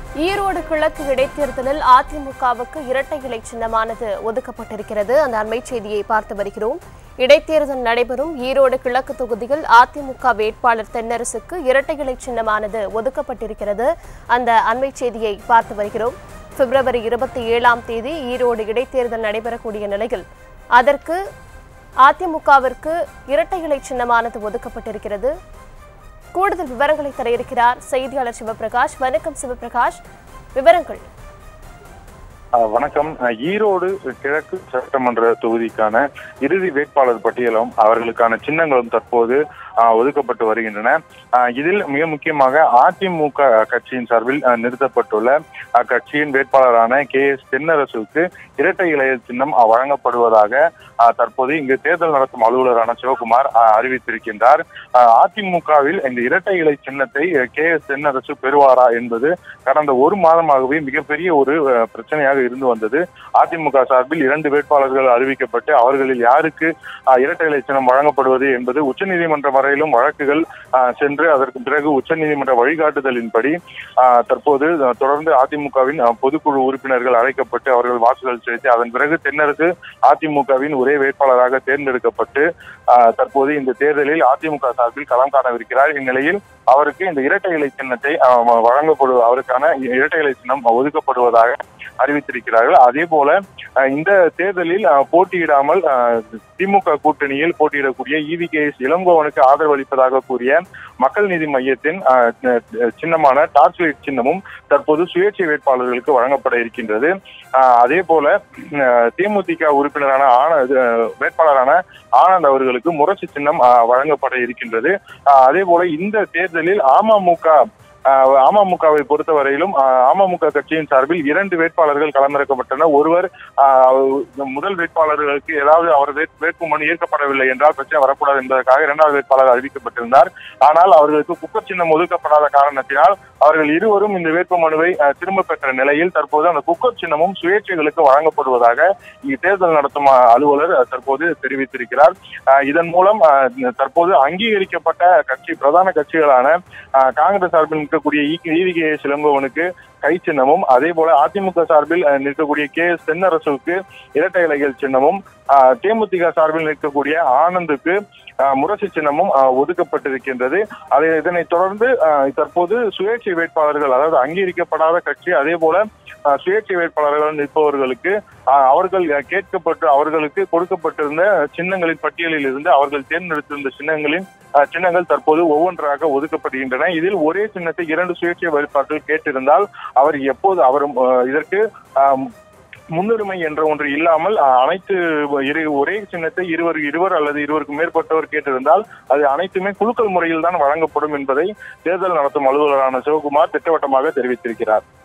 ஈரோடு கிழக்கு இடைத்தேர்தலில் அதிமுகவுக்கு இரட்டை இலை சின்னமானது ஒதுக்கப்பட்டிருக்கிறது அந்த அண்மை செய்தியை பார்த்து வருகிறோம் இடைத்தேர்தல் நடைபெறும் ஈரோடு கிழக்கு தொகுதியில் அதிமுக வேட்பாளர் தென்னரசுக்கு இரட்டை இலை சின்னமானது ஒதுக்கப்பட்டிருக்கிறது அந்த அண்மை செய்தியை பார்த்து வருகிறோம் பிப்ரவரி இருபத்தி ஏழாம் தேதி ஈரோடு இடைத்தேர்தல் நடைபெறக்கூடிய நிலையில் அதற்கு அதிமுகவிற்கு இரட்டை இலை சின்னமானது ஒதுக்கப்பட்டிருக்கிறது கூடுதல் விவரங்களை தர இருக்கிறார் செய்தியாளர் சிவபிரகாஷ் வணக்கம் சிவபிரகாஷ் விவரங்கள் அஹ் வணக்கம் அஹ் ஈரோடு கிழக்கு சட்டமன்ற தொகுதிக்கான இறுதி வேட்பாளர் பட்டியலும் அவர்களுக்கான சின்னங்களும் தற்போது அஹ், ஒதுக்கப்பட்டு வருகின்றன அஹ், இதில் மிக முக்கியமாக அதிமுக கட்சியின் சார்பில் அஹ், நிறுத்தப்பட்டுள்ள அக்கட்சியின் வேட்பாளரான கே எஸ் தென்னரசுக்கு இரட்டை இலைய சின்னம் அஹ், வழங்கப்படுவதாக அஹ், தற்போது இங்கு தேர்தல் நடத்தும் அலுவலரான சிவகுமார் அஹ், அறிவித்திருக்கின்றார் அஹ், அதிமுகவில் இந்த இரட்டை இலை சின்னத்தை கே எஸ் தென்னரசு பெறுவாரா என்பது கடந்த ஒரு மாதமாகவே மிகப்பெரிய ஒரு அஹ், பிரச்சனையாக இருந்து வந்தது அதிமுக சார்பில் இரண்டு வேட்பாளர்கள் அறிவிக்கப்பட்டு அவர்களில் யாருக்கு அஹ், இரட்டை இலை சின்னம் வழங்கப்படுவது என்பது உச்சநீதிமன்றம் வரையிலும் வழக்குகள் அஹ், சென்று அதற்கு பிறகு உச்சநீதிமன்ற வழிகாட்டுதலின்படி அஹ், தற்போது அஹ், தொடர்ந்து அதிமுகவின் அஹ், பொதுக்குழு உறுப்பினர்கள் அழைக்கப்பட்டு அவர்கள் வாக்குகள் செலுத்தி அதன் பிறகு தென்னரசு அதிமுகவின் ஒரே வேட்பாளராக தேர்ந்தெடுக்கப்பட்டு அஹ், தற்போது இந்த தேர்தலில் அதிமுக சார்பில் களம் காணவிருக்கிறார் இந்நிலையில் அவருக்கு இந்த இரட்டை இலை சின்னத்தை அஹ், வழங்கப்படு அவருக்கான இரட்டை இலை சின்னம் ஒதுக்கப்படுவதாக அறிவித்திருக்கிறார்கள் அதே போல அஹ், இந்த தேர்தலில் அஹ், போட்டியிடாமல் அஹ், திமுக கூட்டணியில் போட்டியிடக்கூடிய இவி கே எஸ் இளங்கோவனுக்கு ஆதரவு அளிப்பதாக கூறிய மக்கள் நீதி மையத்தின் அஹ், அஹ், சின்னமான டார்ச் லைட் சின்னமும் தற்போது சுயேட்சை வேட்பாளர்களுக்கு வழங்கப்பட இருக்கின்றது அஹ், அதே போல அஹ், தேமுதிக உறுப்பினரான ஆனந்த் அஹ், வேட்பாளரான ஆனந்த் அவர்களுக்கு முரசு சின்னம் அஹ், வழங்கப்பட இருக்கின்றது அஹ், அதே போல இந்த தேர்தலில் அமமுக அஹ், அமமுகவை பொறுத்தவரையிலும் அஹ், அமமுக கட்சியின் சார்பில் இரண்டு வேட்பாளர்கள் களமிறக்கப்பட்டனர் ஒருவர் அஹ், முதல் வேட்பாளர்களுக்கு ஏதாவது அவர் வேட்- வேட்புமனு ஏற்கப்படவில்லை என்றால் பிரச்சனை வரக்கூடாது என்பதற்காக இரண்டாவது வேட்பாளர் அறிவிக்கப்பட்டிருந்தார் ஆனால் அவர்களுக்கு குப்பர் சின்னம் ஒதுக்கப்படாத காரணத்தினால் அவர்கள் இருவரும் இந்த வேட்புமனுவை அஹ், திரும்ப பெற்ற நிலையில் தற்போது அந்த குக்கர் சின்னமும் சுயேட்சைகளுக்கு வழங்கப்படுவதாக இங்கு தேர்தல் நடத்தும் அஹ், அலுவலர் அஹ், தற்போது தெரிவித்திருக்கிறார் அஹ், இதன் மூலம் அஹ், தற்போது அங்கீகரிக்கப்பட்ட கட்சி பிரதான கட்சிகளான அஹ், காங்கிரஸ் சார்பில் நிற்கக்கூடிய ஈவி கே எஸ் இளங்கோவனுக்கு கை சின்னமும் அதே போல அதிமுக சார்பில் அஹ், நிற்கக்கூடிய கே எஸ் தென்னரசுக்கு இரட்டை இலைகள் சின்னமும் அஹ், தேமுதிக சார்பில் நிற்கக்கூடிய ஆனந்துக்கு அஹ், முரசு சின்னமும் அஹ், ஒதுக்கப்பட்டிருக்கின்றது அதை இதனைத் தொடர்ந்து அஹ், தற்போது சுயேட்சை வேட்பாளர்கள் அதாவது அங்கீகரிக்கப்படாத கட்சி அதே போல அஹ், சுயேட்சை வேட்பாளர்கள் நிற்பவர்களுக்கு அஹ், அவர்கள் அஹ், கேட்கப்பட்டு அவர்களுக்கு கொடுக்கப்பட்டிருந்த சின்னங்களின் பட்டியலில் இருந்து அவர்கள் தேர்ந்தெடுத்திருந்த சின்னங்களின் அஹ், சின்னங்கள் தற்போது ஒவ்வொன்றாக ஒதுக்கப்படுகின்றன இதில் ஒரே சின்னத்தை இரண்டு சுயேட்சை வேட்பாளர்கள் கேட்டிருந்தால் அவர் எப்போது அவர் அஹ், இதற்கு அஹ், முன்னுரிமை என்ற ஒன்று இல்லாமல் அஹ், அனைத்து இரு ஒரே சின்னத்தை இருவர் இருவர் அல்லது இருவருக்கு மேற்பட்டவர் கேட்டிருந்தால் அது அனைத்துமே குலுக்கல் முறையில் தான் வழங்கப்படும் என்பதை தேர்தல் நடத்தும் அலுவலரான சிவகுமார் திட்டவட்டமாக தெரிவித்திருக்கிறார்